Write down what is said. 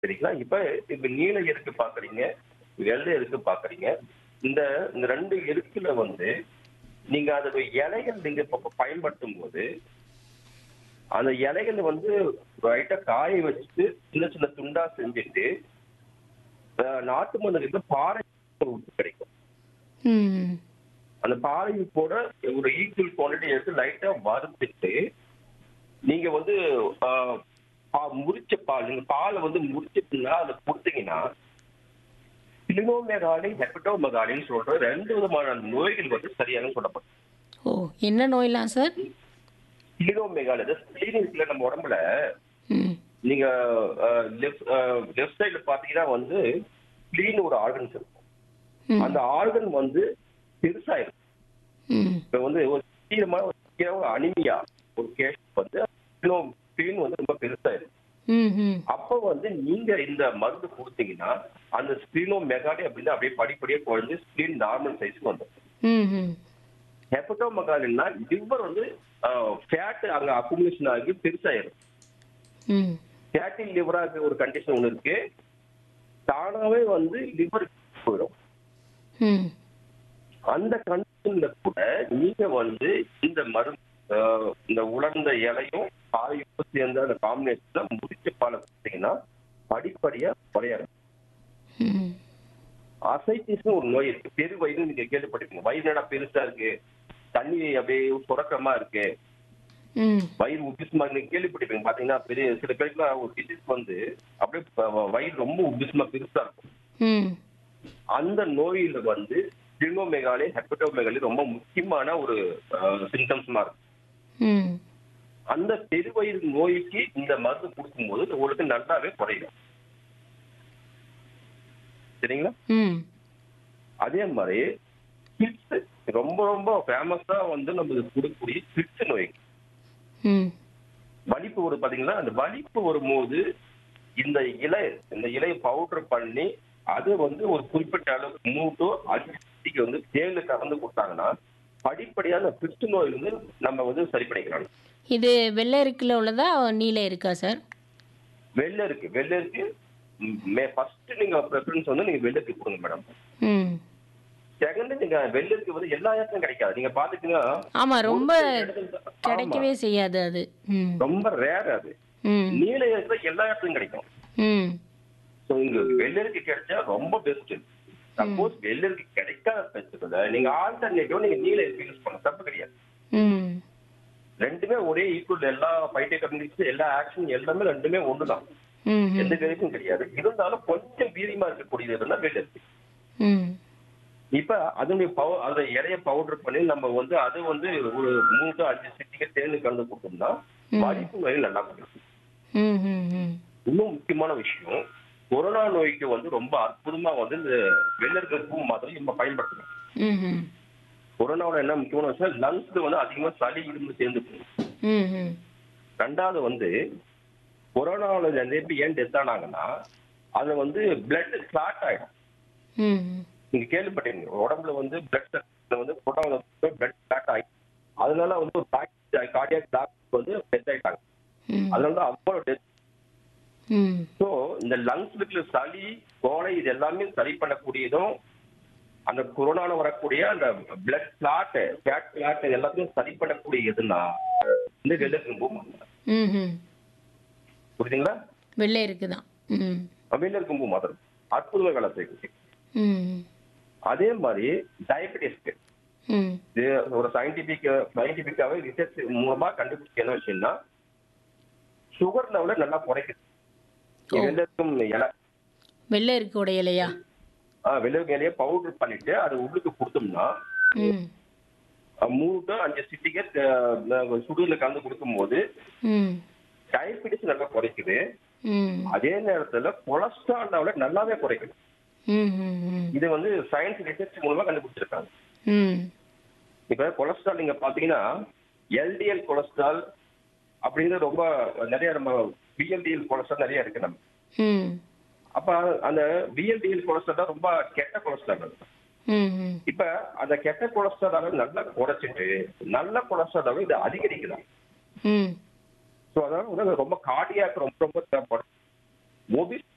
சரிங்களா இப்ப இப்ப நீல எருக்கு பாக்குறீங்க வெள்ளை எருக்கு பாக்குறீங்க இந்த இந்த ரெண்டு எருக்குல வந்து நீங்க அதோட இலைகள் நீங்க இப்ப பயன்படுத்தும் போது அந்த இலைகள் வந்து ரைட்டா காய வச்சுட்டு சின்ன சின்ன துண்டா செஞ்சுட்டு அஹ், நாட்டு மருந்து பாறை உப்பு கிடைக்கும் ம் அந்த பாறை உப்போட ஒரு ஈக்குவல் குவாலிட்டி எடுத்து லைட்டா வறுத்துட்டு நீங்க வந்து ஆஹ், பா- முறிச்ச பால் நீங்க பாலை வந்து முறிச்சிட்டுனா அதை கொடுத்தீங்கன்னா பிலினோமெகாலி ஹெப்படோமெகாலின்னு சொல்ற ரெண்டு விதமான நோய்கள் வந்து சரியான சொல்லப்படும் ஓ என்ன நோயெலாம் சார் பிலினோமெகாலி ஸ்பிளீன் இருக்குல்ல நம்ம உடம்புல ம் நீங்க லெஃப்ட் லெஃப்ட் சைடுல பாத்தீங்கன்னா வந்து ஸ்பிளீன் ஒரு ஆர்கன்ஸ் இருக்கும் ம் அந்த ஆர்கன் வந்து பெருசா இருக்கும் ம் இப்ப வந்து ஒரு தீவிரமான ஒரு தீவிரமான அனிமியா ஒரு கேஸ் வந்து ஸ்பிளீன் வந்து ரொம்ப பெருசா இருக்கும் ம் ம் அப்போ வந்து நீங்க இந்த மருந்து கொடுத்தீங்கன்னா அந்த ஸ்பிளீனோ மெகாலி அப்படின்னு அப்படியே படிப்படியா குறைஞ்சு ஸ்பிளீன் நார்மல் சைஸ்க்கு வந்துடும் ம் ம் ஹெப்படோ மெகாலின்னா லிவர் வந்து ஃபேட் அங்க அக்குமுலேஷன் ஆகி பெருசாயிரும் ம் ஃபேட்டி லிவரா இருக்க ஒரு கண்டிஷன் ஒன்று இருக்கு தானாவே வந்து லிவர் போயிடும் ம் அந்த கண்டிஷன்ல கூட நீங்க வந்து இந்த மருந்து ஆஹ், இந்த உலர்ந்த இலையும் காயும் சேர்ந்த அந்த காம்பினேஷன்ல முடிச்ச பாலை கொடுத்தீங்கன்னா படிப்படியா குறையாது ம் அசைட்டிஸ்னு ஒரு நோய் இருக்கு பெரு வயிறு நீங்க கேள்விப்பட்டிருக்கீங்க வயிறு என்னடா பெருசா இருக்கு தண்ணி அப்படியே சுரக்கமா இருக்கு ம் வயிறு உபிசமா இருக்கு நீங்க கேள்விப்பட்டிருப்பீங்க பாத்தீங்கன்னா பெரிய சில பேருக்குலாம் ஒரு டிசீஸ் வந்து அப்படியே ப- வயிறு ரொம்ப உபிசமா பெருசா இருக்கும் ம் அந்த நோயில வந்து டினோமெகாலி ஹெப்படோமெகாலி ரொம்ப முக்கியமான ஒரு சிம்டம்ஸ்மா இருக்கும் ம் அந்த பெருவயிறு நோய்க்கு இந்த மருந்து கொடுக்கும்போது உங்களுக்கு நல்லாவே குறையும் சரிங்களா ம் அதே மாதிரி பிட்ஸ் ரொம்ப ரொம்ப ஃபேமஸா வந்து நம்ம கொடுக்கக்கூடிய பிட்ஸ் நோய் ம் வலிப்பு வரும் பாத்தீங்களா அந்த வலிப்பு வரும்போது இந்த இலை இந்த இலையை பவுடர் பண்ணி அது வந்து ஒரு குறிப்பிட்ட அளவுக்கு மூட்டோ அரிசிக்கு வந்து தேயிலை கலந்து கொடுத்தாங்கன்னா படிப்படியா அந்த பிட்ஸ் நோய் வந்து நம்ம வந்து சரி பண்ணிக்கலாம் இது வெள்ளை இருக்குல்ல உள்ளதா நீல இருக்கா சார் வெள்ளை இருக்கு வெள்ளை இருக்கு ஃபர்ஸ்ட் நீங்க ப்ரெஃபரன்ஸ் வந்து நீங்க வெள்ளைக்கு கொடுங்க மேடம் ம் செகண்ட் நீங்க வெள்ளருக்கு வந்து எல்லா இடத்துலயும் கிடைக்காது நீங்க பாத்துட்டீங்கன்னா ஆமாம் ரொம்ப ஒரு சில இடத்துல தான். ஆமா. கிடைக்கவே செய்யாது அது ம் ரொம்ப ரேர் அது ம் நீல இருக்கிற எல்லா இடத்துலயும் கிடைக்கும் ம் ஸோ இங்க வெள்ளருக்கு கிடைச்சா ரொம்ப பெஸ்ட் சப்போஸ் வெள்ளருக்கு கிடைக்காத பட்சத்துல நீங்க ஆல்டர்னேட்டிவ் நீங்க நீல இருக்கு யூஸ் பண்ண தப்பு கிடையாது ம் ரெண்டுமே ஒரே ஈக்குவல் எல்லா பைட்டோகமிக்ஸ் எல்லா ஆக்ஷன் எல்லாமே ரெண்டுமே ஒண்ணுதான் ம் ம் எந்த வேலைக்கும் கிடையாது இருந்தாலும் கொஞ்சம் வீரியமா இருக்கக்கூடியது இருந்தா வெள்ளருக்கு ம் இப்ப அதனுடைய பவர் அந்த இலைய பவுடர் பண்ணி நம்ம வந்து அது வந்து ஒரு மூணு to அஞ்சு சிட்டிக்கு தேனு கலந்து கொடுத்தோம்னா ம். வலிப்பு நோய் நல்லா கொடுக்கும் ம் ம் ம் இன்னும் முக்கியமான விஷயம் கொரோனா நோய்க்கு வந்து ரொம்ப அற்புதமா வந்து இந்த வெள்ளர்கள் பூ மாதிரி நம்ம பயன்படுத்தணும் ம் ம் கொரோனாவோட என்ன முக்கியமான விஷயம் லங்ஸ்ல வந்து அதிகமா சளி இரும்பு சேர்ந்து போகும் ம் ம் ரெண்டாவது வந்து கொரோனாவில் நிறைய பேர் ஏன் டெத் ஆனாங்கன்னா அது வந்து பிளட் கிளாட் ஆயிடும் ம் நீங்க கேள்விப்பட்டீங்க உடம்புல வந்து பிளட் வந்து கொரோனா பிளட் கிளாட் ஆகி அதனால வந்து ஒரு கார்டியாக் டாக்டர் வந்து டெத் ஆயிட்டாங்க ம் அதனால தான் அவ்வளோ டெத் ம் ஸோ இந்த லங்ஸ்ல இருக்கிற சளி கோலை இது எல்லாமே சரி பண்ணக்கூடியதும் அந்த கொரோனால வரக்கூடிய அந்த பிளட் கிளாட் ஃபேட் கிளாட் எல்லாத்தையும் சரி பண்ணக்கூடிய எதுனா இந்த வெள்ளருக்கும் பூ ம் ம் புரியுதுங்களா வெள்ளை இருக்குதான் ம் வெள்ளருக்கும் பூ மாதிரி அற்புதமாக வேலை செய்யும் ம் அதே மாதிரி டயபெட்டிஸ்க்கு ம் இது ஒரு சயின்டிபிக் சயின்டிபிக்காவே ரிசர்ச் மூலமா கண்டுபிடிச்ச என்ன விஷயம்னா சுகர் லெவலை நல்லா குறைக்குது ஓ. வெள்ளருக்கும் இலை வெள்ளை இருக்கு உடையலையா வெள்ளருக்கு இலையை பவுடர் பண்ணிட்டு அது உள்ளுக்கு கொடுத்தோம்னா ம் அஹ், மூணு to அஞ்சு சிட்டிக்கு சுடுல கலந்து கொடுக்கும்போது ம் டயபெட்டிஸ் நல்லா குறைக்குது ம் அதே நேரத்துல கொலஸ்ட்ரால் லெவலை நல்லாவே குறைக்குது ம் ம் ம் இது வந்து சயின்ஸ் ரிசர்ச் மூலமா கண்டுபிடிச்சிருக்காங்க ம் இப்ப கொலஸ்ட்ரால் நீங்க பாத்தீங்கன்னா எல்டிஎல் கொலஸ்ட்ரால் அப்படிங்கிறது ரொம்ப நிறைய நம்ம பிஎல்டிஎல் கொலஸ்ட்ரால் நிறைய இருக்கு நம்ம ம் அப்ப அந்த பிஎல்டிஎல் கொலஸ்ட்ரால் தான் ரொம்ப கெட்ட கொலஸ்ட்ரால் அது. ம் ம் இப்ப அந்த கெட்ட கொலஸ்ட்ரால் அளவு நல்லா குறைச்சிட்டு நல்ல கொலஸ்ட்ரால் அளவு இது அதிகரிக்குதான் ம் ஸோ அதாவது வந்து ரொம்ப கார்டியாக்கு ரொம்ப ரொம்ப தேவைப்படும் ஒபிஸ்